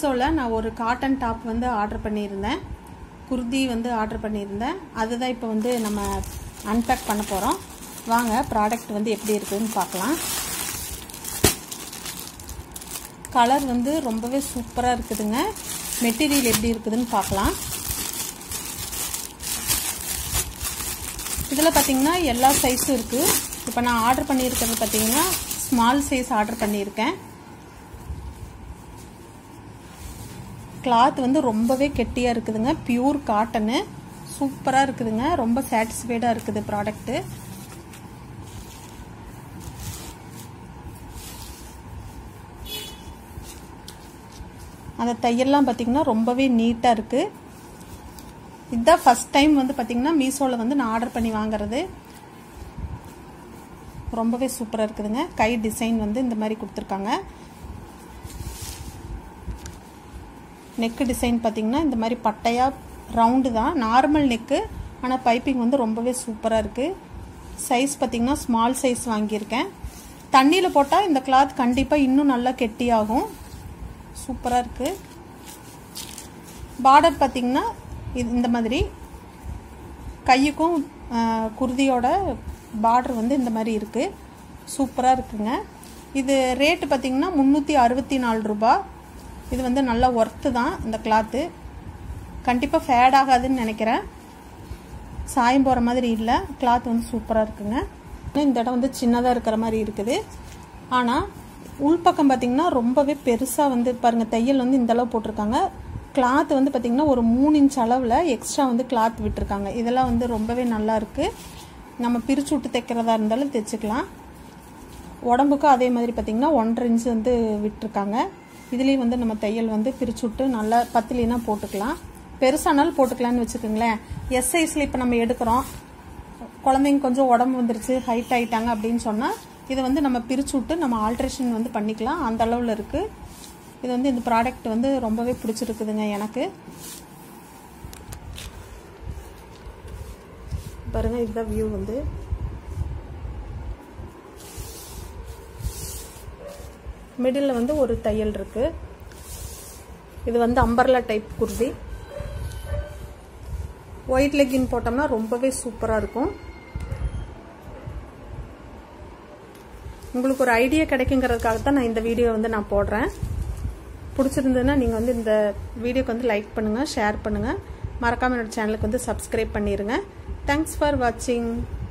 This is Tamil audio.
மீஷோவில் நான் ஒரு காட்டன் டாப் வந்து ஆர்டர் பண்ணியிருந்தேன் குர்தி வந்து ஆர்டர் பண்ணியிருந்தேன் அதுதான் இப்போ வந்து நம்ம அன்பேக் பண்ண போகிறோம் வாங்க ப்ராடக்ட் வந்து எப்படி இருக்குதுன்னு பார்க்கலாம் கலர் வந்து ரொம்பவே சூப்பராக இருக்குதுங்க மெட்டீரியல் எப்படி இருக்குதுன்னு பார்க்கலாம் இதில் பார்த்தீங்கன்னா எல்லா சைஸும் இருக்குது இப்போ நான் ஆர்டர் பண்ணியிருக்கிறது பார்த்தீங்கன்னா ஸ்மால் சைஸ் ஆர்டர் பண்ணியிருக்கேன் கிளாத் வந்து ரொம்பவே கெட்டியாக இருக்குதுங்க பியூர் காட்டனு சூப்பராக இருக்குதுங்க ரொம்ப சாட்டிஸ்ஃபைடாக இருக்குது ப்ராடக்ட்டு அந்த தையல்லாம் பார்த்திங்கன்னா ரொம்பவே நீட்டாக இருக்குது இதுதான் ஃபஸ்ட் டைம் வந்து பார்த்திங்கன்னா மீஷோவில் வந்து நான் ஆர்டர் பண்ணி வாங்குறது ரொம்பவே சூப்பராக இருக்குதுங்க கை டிசைன் வந்து இந்த மாதிரி கொடுத்துருக்காங்க நெக்கு டிசைன் பார்த்திங்கன்னா இந்த மாதிரி பட்டையாக ரவுண்டு தான் நார்மல் நெக்கு ஆனால் பைப்பிங் வந்து ரொம்பவே சூப்பராக இருக்குது சைஸ் பார்த்திங்கன்னா ஸ்மால் சைஸ் வாங்கியிருக்கேன் தண்ணியில் போட்டால் இந்த கிளாத் கண்டிப்பாக இன்னும் நல்லா கெட்டியாகும் சூப்பராக இருக்குது பார்டர் பார்த்திங்கன்னா இது இந்த மாதிரி கையுக்கும் குருதியோட பார்டர் வந்து இந்த மாதிரி இருக்குது சூப்பராக இருக்குங்க இது ரேட்டு பார்த்திங்கன்னா முந்நூற்றி அறுபத்தி நாலு ரூபா இது வந்து நல்லா ஒர்த்து தான் இந்த கிளாத்து கண்டிப்பாக ஃபேட் ஆகாதுன்னு நினைக்கிறேன் சாயம் போகிற மாதிரி இல்லை கிளாத் வந்து சூப்பராக இருக்குங்க இந்த இடம் வந்து சின்னதாக இருக்கிற மாதிரி இருக்குது ஆனால் உள்பக்கம் பார்த்திங்கன்னா ரொம்பவே பெருசாக வந்து பாருங்கள் தையல் வந்து இந்த அளவு போட்டிருக்காங்க கிளாத் வந்து பார்த்திங்கன்னா ஒரு மூணு இன்ச் அளவில் எக்ஸ்ட்ரா வந்து கிளாத் விட்டுருக்காங்க இதெல்லாம் வந்து ரொம்பவே நல்லா இருக்குது நம்ம பிரித்து விட்டு தைக்கிறதா இருந்தாலும் தைச்சிக்கலாம் உடம்புக்கும் அதே மாதிரி பார்த்திங்கன்னா ஒன்றரை இன்ச்சு வந்து விட்டுருக்காங்க இதுலேயும் வந்து நம்ம தையல் வந்து பிரித்து விட்டு நல்லா பத்திலினா போட்டுக்கலாம் பெருசானாலும் போட்டுக்கலான்னு வச்சுக்கோங்களேன் எஸ் சைஸில் இப்போ நம்ம எடுக்கிறோம் குழந்தைங்க கொஞ்சம் உடம்பு வந்துருச்சு ஹைட் ஆகிட்டாங்க அப்படின்னு சொன்னால் இதை வந்து நம்ம பிரித்து விட்டு நம்ம ஆல்ட்ரேஷன் வந்து பண்ணிக்கலாம் அந்த அளவில் இருக்குது இது வந்து இந்த ப்ராடக்ட் வந்து ரொம்பவே பிடிச்சிருக்குதுங்க எனக்கு பாருங்க இதுதான் வியூ வந்து மிடில் வந்து ஒரு தையல் இருக்கு இது வந்து umbrella type kurti white legging போட்டோம்னா ரொம்பவே சூப்பராக இருக்கும் உங்களுக்கு ஒரு ஐடியா கிடைக்குங்கிறதுக்காக தான் நான் இந்த வீடியோ வந்து நான் போடுறேன் பிடிச்சிருந்ததுன்னா நீங்கள் வந்து இந்த வீடியோக்கு வந்து லைக் பண்ணுங்கள் ஷேர் பண்ணுங்கள் மறக்காமல் என்னோட சேனலுக்கு வந்து சப்ஸ்கிரைப் பண்ணிடுங்க தேங்க்ஸ் ஃபார் வாட்சிங்